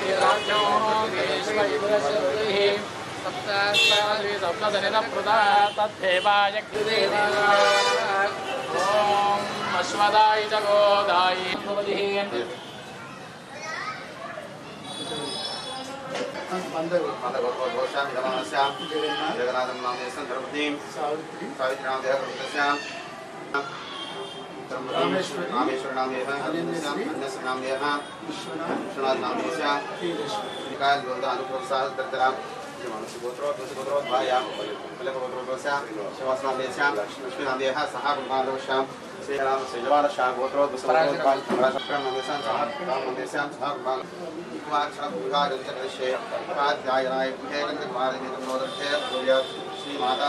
అశ్వదాయ చ గోదాయ భవతి జగన్నాథం నామేశ్వరం ధర్మదీం సావిత్రి సావిత్రి నామ దేహస్యాం రామేశ్వరి, రామేశ్వర నామేహ అన్యశ్రీ, అన్యశ్రీ నామేహ విశ్వనాథ్ విశ్వనాథ నామేశ్యాం శ్రీలక్ష్మి శ్రీకాయ గోవింద అనుప్రోత్సాహ దర్శనం గోత్రోద్భాయాం గోత్రోద్భాస్యాం శివాసనామేశ్యాం లక్ష్మీనామేహ సహా కుమారోశ్యాం శ్రీరామ శ్రీజవానశ్యాం గోత్రోద్భాస్యాం సహా రామేశ్యాం సహా కుమార్ కుమాక్షరభుగాగంచే ఉపాధ్యాయనాయ కుమారనిధే శ్రీమాతా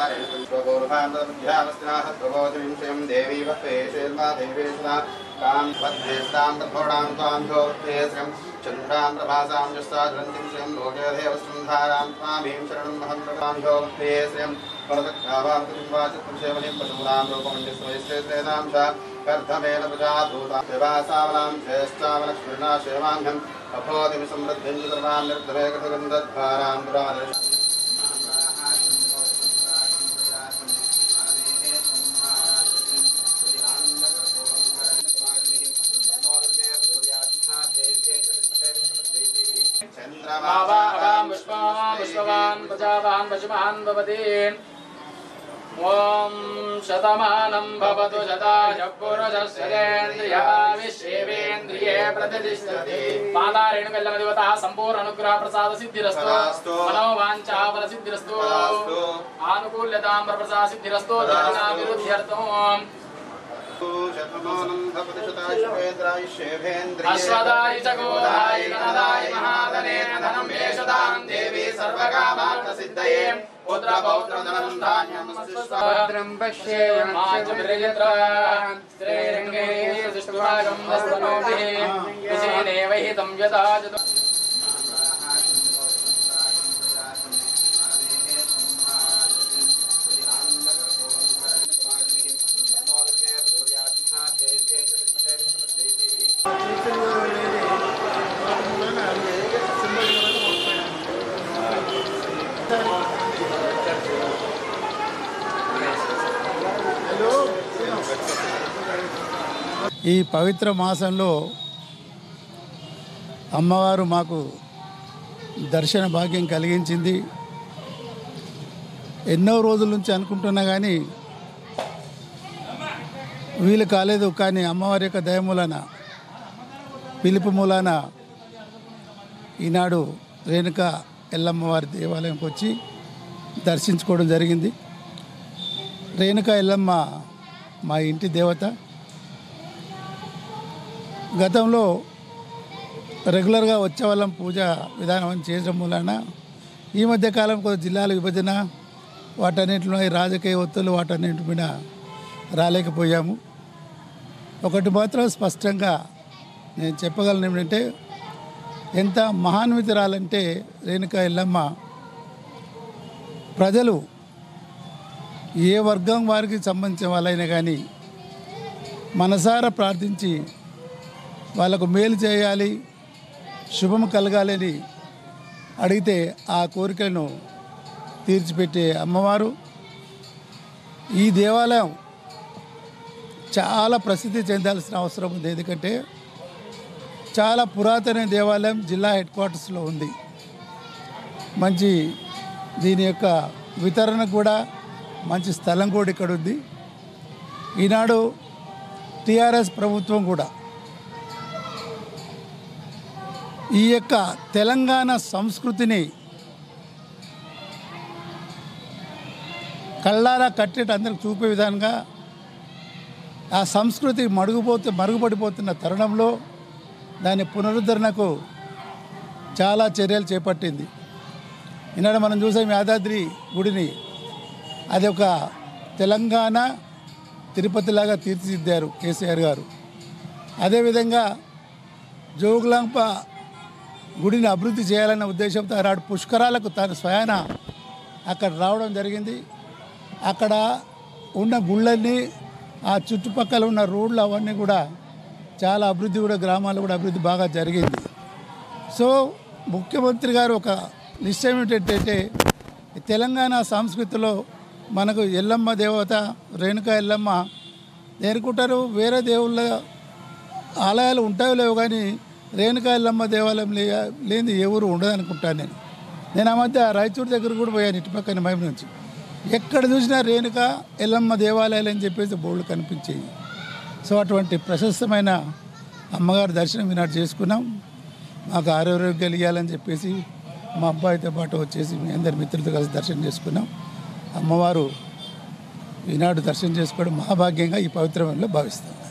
శ్రీగోరుభాంధ్యావస్తినాహద్భవోతివింశయం దేవీ వక్వేశేర్మా దేవేశనా కాం పద్మేస్తాం తథోడాం త్వాం జ్యోతిశ్రియం చంద్రాం ప్రభాసాం యస్తాద్రంతిం శ్రియం లోకే దేవస్కంధారాం త్వామీం శరణం మహం ప్రకాం జ్యోతిశ్రియం పరదక్షావాం త్రివాచత్రుషేమహిం పశూనాం రూపమండిస్వైశ్రేతాం చ కర్ధమేన ప్రజాభూతాం శివాసావనాం శ్రేష్టావలక్ష్మీర్ణా శివాంగం అభోదిమి సమృద్ధిం సర్వాం నిర్ధమే కథగంధద్వారాం పురాదర్శ भावावां पुष्पान् पुष्पवान् प्रजावान् पशुमान् भवति ॐ शतमानं भवतु शताय पुरुषस्येन्द्रियाविश्वेन्द्रिये प्रतिष्ठति पादारेणुकल्लमदेवतः सम्पूर्ण अनुग्रह प्रसाद सिद्धिरस्तु तदास्तु। मनोवाञ्छा फलसिद्धिरस्तु तदास्तु। आनुकूल्यतां प्रसाद सिद्धिरस्तु ध्यानाभिवृद्ध्यर्थम् अश्वदाय च गोदाय गणदाय महाधने धनं येषदां देवी सर्वकामान् प्रसिद्धये पुत्रपौत्रधनं धान्यं भद्रं पश्येयं श्रीरङ्गे सुष्ठुभागं दस्तनोभिः विशेनेव हितं यथा जतु ఈ పవిత్ర మాసంలో అమ్మవారు మాకు దర్శన భాగ్యం కలిగించింది ఎన్నో రోజుల నుంచి అనుకుంటున్నా కానీ వీలు కాలేదు కానీ అమ్మవారి యొక్క దయ మూలాన పిలుపు మూలాన ఈనాడు రేణుక ఎల్లమ్మవారి దేవాలయంకి వచ్చి దర్శించుకోవడం జరిగింది రేణుక ఎల్లమ్మ మా ఇంటి దేవత గతంలో రెగ్యులర్గా వచ్చేవాళ్ళం పూజ విధానం అని చేయడం మూలన ఈ మధ్య కాలం కొద్ది జిల్లాల విభజన వాటన్నింటిలో ఈ రాజకీయ ఒత్తులు వాటన్నింటి మీద రాలేకపోయాము ఒకటి మాత్రం స్పష్టంగా నేను చెప్పగలను ఏమిటంటే ఎంత మహాన్వితురాలంటే రేణుకా ఎల్లమ్మ ప్రజలు ఏ వర్గం వారికి సంబంధించిన వాళ్ళైనా కానీ మనసారా ప్రార్థించి వాళ్ళకు మేలు చేయాలి శుభం కలగాలని అడిగితే ఆ కోరికలను తీర్చిపెట్టే అమ్మవారు ఈ దేవాలయం చాలా ప్రసిద్ధి చెందాల్సిన అవసరం ఉంది ఎందుకంటే చాలా పురాతన దేవాలయం జిల్లా హెడ్ క్వార్టర్స్లో ఉంది మంచి దీని యొక్క వితరణ కూడా మంచి స్థలం కూడా ఇక్కడ ఉంది ఈనాడు టీఆర్ఎస్ ప్రభుత్వం కూడా ఈ యొక్క తెలంగాణ సంస్కృతిని కళ్ళారా కట్టేట అందరికి చూపే విధంగా ఆ సంస్కృతి మరుగుపోతూ మరుగుపడిపోతున్న తరుణంలో దాని పునరుద్ధరణకు చాలా చర్యలు చేపట్టింది ఈనాడు మనం చూసాం యాదాద్రి గుడిని అది ఒక తెలంగాణ తిరుపతిలాగా తీర్చిదిద్దారు కేసీఆర్ గారు అదేవిధంగా జోగులాంప గుడిని అభివృద్ధి చేయాలన్న ఉద్దేశంతో ఆనాడు పుష్కరాలకు తన స్వయాన అక్కడ రావడం జరిగింది అక్కడ ఉన్న గుళ్ళన్నీ ఆ చుట్టుపక్కల ఉన్న రోడ్లు అవన్నీ కూడా చాలా అభివృద్ధి కూడా గ్రామాల్లో కూడా అభివృద్ధి బాగా జరిగింది సో ముఖ్యమంత్రి గారు ఒక నిశ్చయం ఏంటంటే తెలంగాణ సంస్కృతిలో మనకు ఎల్లమ్మ దేవత రేణుకా ఎల్లమ్మ దేనికుంటారు వేరే దేవుళ్ళ ఆలయాలు ఉంటాయో లేవు కానీ రేణుకా ఎల్లమ్మ దేవాలయం లే లేని ఎవరు ఉండదు అనుకుంటాను నేను నేను ఆ మధ్య రాయచూరు దగ్గర కూడా పోయాను ఇటు పక్కన మహిమ నుంచి ఎక్కడ చూసినా రేణుక ఎల్లమ్మ దేవాలయాలు అని చెప్పేసి బోర్డులు కనిపించేవి సో అటువంటి ప్రశస్తమైన అమ్మగారి దర్శనం ఈనాడు చేసుకున్నాం మాకు ఆరోగ్యం కలిగాలని చెప్పేసి మా అబ్బాయితో పాటు వచ్చేసి మీ అందరి మిత్రులతో కలిసి దర్శనం చేసుకున్నాం అమ్మవారు ఈనాడు దర్శనం చేసుకోవడం మహాభాగ్యంగా ఈ పవిత్రమైన భావిస్తాం